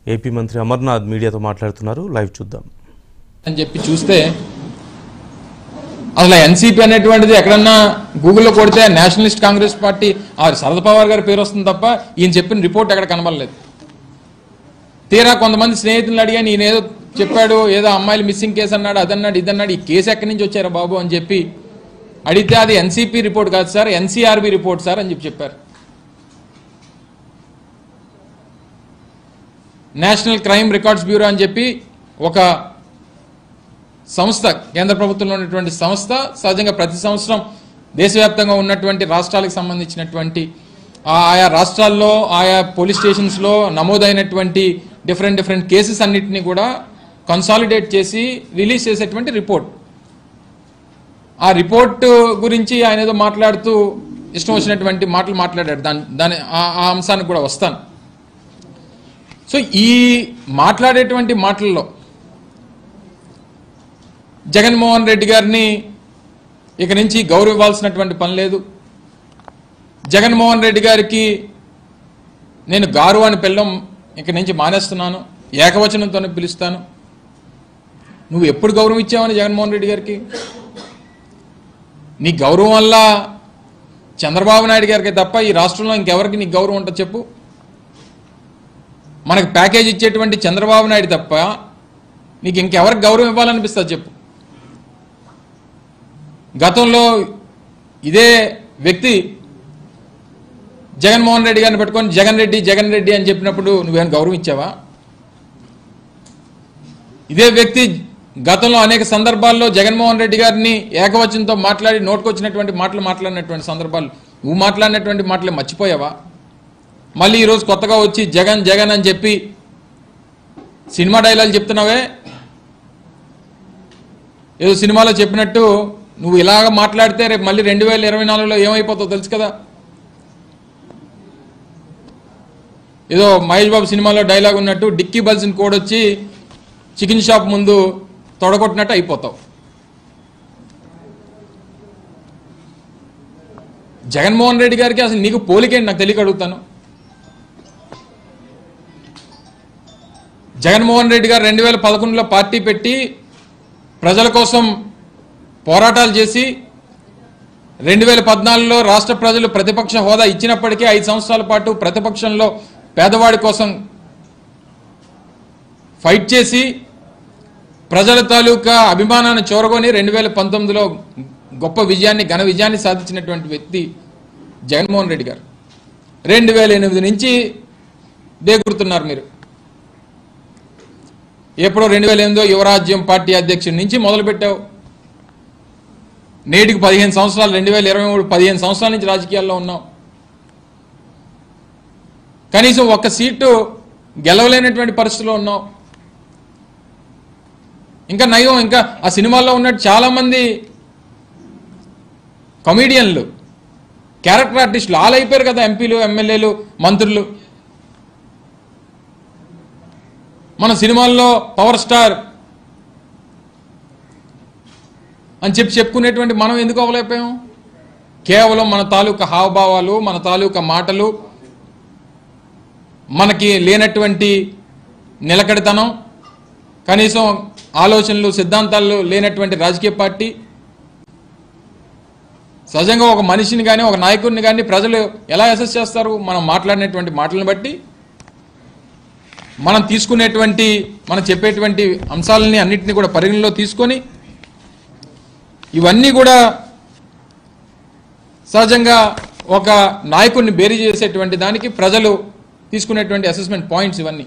AP మంత్రి అమర్నాథ్ మీడియాతో మాట్లాడుతున్నారు లైవ్ చూద్దాం అని చెప్పి చూస్తే అసలు ఎన్సీపీ అనేటువంటిది ఎక్కడన్నా గూగుల్లో కొడితే నేషనలిస్ట్ కాంగ్రెస్ పార్టీ ఆ శరద్ పవార్ గారి పేరు వస్తుంది తప్ప ఈయన చెప్పిన రిపోర్ట్ ఎక్కడ కనబడలేదు తీరా కొంతమంది స్నేహితులను అడిగాను ఈయన ఏదో చెప్పాడు ఏదో అమ్మాయిలు మిస్సింగ్ కేసు అన్నాడు అదన్నాడు ఇదన్నాడు ఈ కేసు ఎక్కడి నుంచి వచ్చారా బాబు అని చెప్పి అడిగితే అది ఎన్సీపీ రిపోర్ట్ కాదు సార్ ఎన్సీఆర్బీ రిపోర్ట్ సార్ అని చెప్పి చెప్పారు నేషనల్ క్రైమ్ రికార్డ్స్ బ్యూరో అని చెప్పి ఒక సంస్థ కేంద్ర ప్రభుత్వంలో ఉన్నటువంటి సంస్థ సహజంగా ప్రతి సంవత్సరం దేశవ్యాప్తంగా ఉన్నటువంటి రాష్ట్రాలకు సంబంధించినటువంటి ఆ- ఆయా రాష్ట్రాల్లో ఆయా పోలీస్ స్టేషన్స్లో నమోదైనటువంటి డిఫరెంట్ డిఫరెంట్ కేసెస్ అన్నిటిని కూడా కన్సాలిడేట్ చేసి రిలీజ్ చేసేటువంటి రిపోర్ట్ ఆ రిపోర్ట్ గురించి ఆయన ఏదో మాట్లాడుతూ ఇష్టం వచ్చినటువంటి మాటలు మాట్లాడాడు దాని దాని ఆ- ఆ అంశానికి కూడా వస్తాను సో ఈ మాట్లాడేటువంటి మాటల్లో జగన్మోహన్ రెడ్డి గారిని ఇక నుంచి గౌరవివ్వాల్సినటువంటి పని లేదు జగన్మోహన్ రెడ్డి గారికి నేను గారు అని పిల్లం ఇక నుంచి మానేస్తున్నాను ఏకవచనంతోనే పిలుస్తాను నువ్వు ఎప్పుడు గౌరవం ఇచ్చావని జగన్మోహన్ రెడ్డి గారికి నీ గౌరవం వల్ల చంద్రబాబు నాయుడు గారికి తప్ప ఈ రాష్ట్రంలో ఇంకెవరికి నీకు గౌరవం ఉంటుంది చెప్పు మనకు ప్యాకేజ్ ఇచ్చేటువంటి చంద్రబాబు నాయుడు తప్ప నీకు ఇంకెవరికి గౌరవం ఇవ్వాలనిపిస్తుంది చెప్పు గతంలో ఇదే వ్యక్తి జగన్మోహన్ రెడ్డి గారిని పెట్టుకొని జగన్ రెడ్డి జగన్ రెడ్డి అని చెప్పినప్పుడు నువ్వేమైనా గౌరవం ఇచ్చావా ఇదే వ్యక్తి గతంలో అనేక సందర్భాల్లో జగన్మోహన్ రెడ్డి గారిని ఏకవచనంతో మాట్లాడి నోటుకొచ్చినటువంటి మాటలు మాట్లాడినటువంటి సందర్భాలు నువ్వు మాట్లాడినటువంటి మాటలు మర్చిపోయావా మళ్ళీ ఈరోజు కొత్తగా వచ్చి జగన్ జగన్ అని చెప్పి సినిమా డైలాగ్ చెప్తున్నావే ఏదో సినిమాలో చెప్పినట్టు నువ్వు ఇలాగ మాట్లాడితే రేపు మళ్ళీ రెండు వేల ఇరవై నాలుగులో ఏమైపోతావు తెలుసు కదా ఏదో మహేష్ బాబు సినిమాలో డైలాగ్ ఉన్నట్టు డిక్కీ బల్సిన్ కోడ్ వచ్చి చికెన్ షాప్ ముందు తొడగొట్టినట్టు అయిపోతావు జగన్మోహన్ రెడ్డి గారికి అసలు నీకు పోలికేంటి నాకు తెలియక అడుగుతాను జగన్మోహన్ రెడ్డి గారు రెండు వేల పదకొండులో పార్టీ పెట్టి ప్రజల కోసం పోరాటాలు చేసి రెండు వేల పద్నాలుగులో రాష్ట్ర ప్రజలు ప్రతిపక్ష హోదా ఇచ్చినప్పటికీ ఐదు సంవత్సరాల పాటు ప్రతిపక్షంలో పేదవాడి కోసం ఫైట్ చేసి ప్రజల తాలూకా అభిమానాన్ని చూరగొని రెండు వేల పంతొమ్మిదిలో గొప్ప విజయాన్ని ఘన విజయాన్ని సాధించినటువంటి వ్యక్తి జగన్మోహన్ రెడ్డి గారు రెండు వేల ఎనిమిది నుంచి దేగురుతున్నారు మీరు ఎప్పుడో రెండు వేల ఎనిమిదో యువరాజ్యం పార్టీ అధ్యక్షుడి నుంచి మొదలుపెట్టావు నేటికి పదిహేను సంవత్సరాలు రెండు వేల ఇరవై మూడు పదిహేను సంవత్సరాల నుంచి రాజకీయాల్లో ఉన్నావు కనీసం ఒక్క సీటు గెలవలేనటువంటి పరిస్థితిలో ఉన్నావు ఇంకా నయం ఇంకా ఆ సినిమాల్లో ఉన్నట్టు చాలామంది కమీడియన్లు క్యారెక్టర్ ఆర్టిస్టులు ఆల్ అయిపోయారు కదా ఎంపీలు ఎమ్మెల్యేలు మంత్రులు మన సినిమాల్లో పవర్ స్టార్ అని చెప్పి చెప్పుకునేటువంటి మనం ఎందుకు అవ్వలేకపోయాం కేవలం మన తాలూకా హావభావాలు మన తాలూకా మాటలు మనకి లేనటువంటి నిలకడతనం కనీసం ఆలోచనలు సిద్ధాంతాలు లేనటువంటి రాజకీయ పార్టీ సహజంగా ఒక మనిషిని కానీ ఒక నాయకుడిని కానీ ప్రజలు ఎలా అసెస్ చేస్తారు మనం మాట్లాడినటువంటి మాటలను బట్టి మనం తీసుకునేటువంటి మనం చెప్పేటువంటి అంశాలని అన్నింటినీ కూడా పరిగణలో తీసుకొని ఇవన్నీ కూడా సహజంగా ఒక నాయకుడిని బేరీ చేసేటువంటి దానికి ప్రజలు తీసుకునేటువంటి అసెస్మెంట్ పాయింట్స్ ఇవన్నీ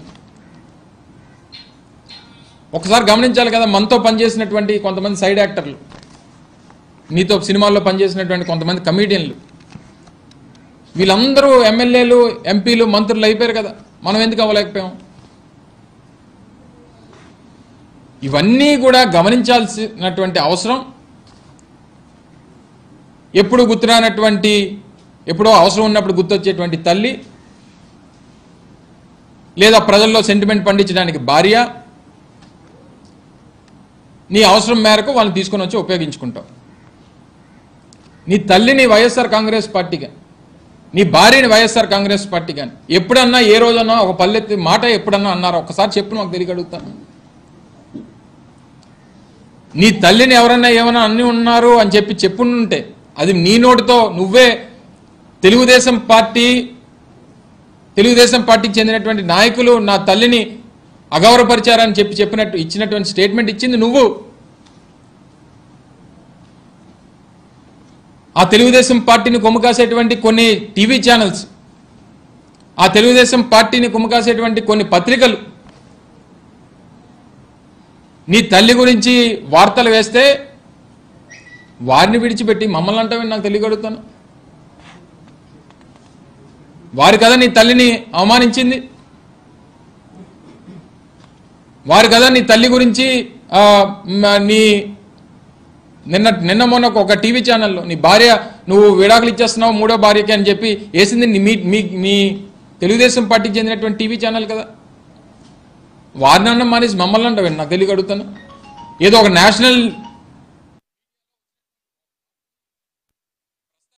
ఒకసారి గమనించాలి కదా మనతో పనిచేసినటువంటి కొంతమంది సైడ్ యాక్టర్లు నీతో సినిమాల్లో పనిచేసినటువంటి కొంతమంది కమీడియన్లు వీళ్ళందరూ ఎమ్మెల్యేలు ఎంపీలు మంత్రులు అయిపోయారు కదా మనం ఎందుకు అవ్వలేకపోయాం ఇవన్నీ కూడా గమనించాల్సినటువంటి అవసరం ఎప్పుడు గుర్తురానటువంటి ఎప్పుడో అవసరం ఉన్నప్పుడు గుర్తొచ్చేటువంటి తల్లి లేదా ప్రజల్లో సెంటిమెంట్ పండించడానికి భార్య నీ అవసరం మేరకు వాళ్ళని తీసుకొని వచ్చి ఉపయోగించుకుంటావు నీ తల్లిని వైఎస్ఆర్ కాంగ్రెస్ పార్టీగా నీ భార్యని వైఎస్ఆర్ కాంగ్రెస్ పార్టీ కానీ ఎప్పుడన్నా ఏ రోజన్నా ఒక పల్లెత్తి మాట ఎప్పుడన్నా అన్నారో ఒకసారి చెప్పు నాకు తెలియగలుగుతాను నీ తల్లిని ఎవరన్నా ఏమైనా అన్ని ఉన్నారు అని చెప్పి చెప్పుంటే అది నీ నోటితో నువ్వే తెలుగుదేశం పార్టీ తెలుగుదేశం పార్టీకి చెందినటువంటి నాయకులు నా తల్లిని అగౌరవపరిచారని చెప్పి చెప్పినట్టు ఇచ్చినటువంటి స్టేట్మెంట్ ఇచ్చింది నువ్వు ఆ తెలుగుదేశం పార్టీని కొమ్ముకాసేటువంటి కొన్ని టీవీ ఛానల్స్ ఆ తెలుగుదేశం పార్టీని కొమ్ముకాసేటువంటి కొన్ని పత్రికలు నీ తల్లి గురించి వార్తలు వేస్తే వారిని విడిచిపెట్టి మమ్మల్ని అంటావని నాకు తెలియగలుగుతాను వారు కదా నీ తల్లిని అవమానించింది వారు కదా నీ తల్లి గురించి ఆ, మ- నీ నిన్న నిన్న మొన్న ఒక టీవీ ఛానల్లో నీ భార్య నువ్వు విడాకులు ఇచ్చేస్తున్నావు మూడో భార్యకి అని చెప్పి వేసింది నీ- మీ మీ మీ తెలుగుదేశం పార్టీకి చెందినటువంటి టీవీ ఛానల్ కదా వారిని అన్నం మానేసి మమ్మల్ని అంటావు నాకు తెలియక అడుగుతాను ఏదో ఒక నేషనల్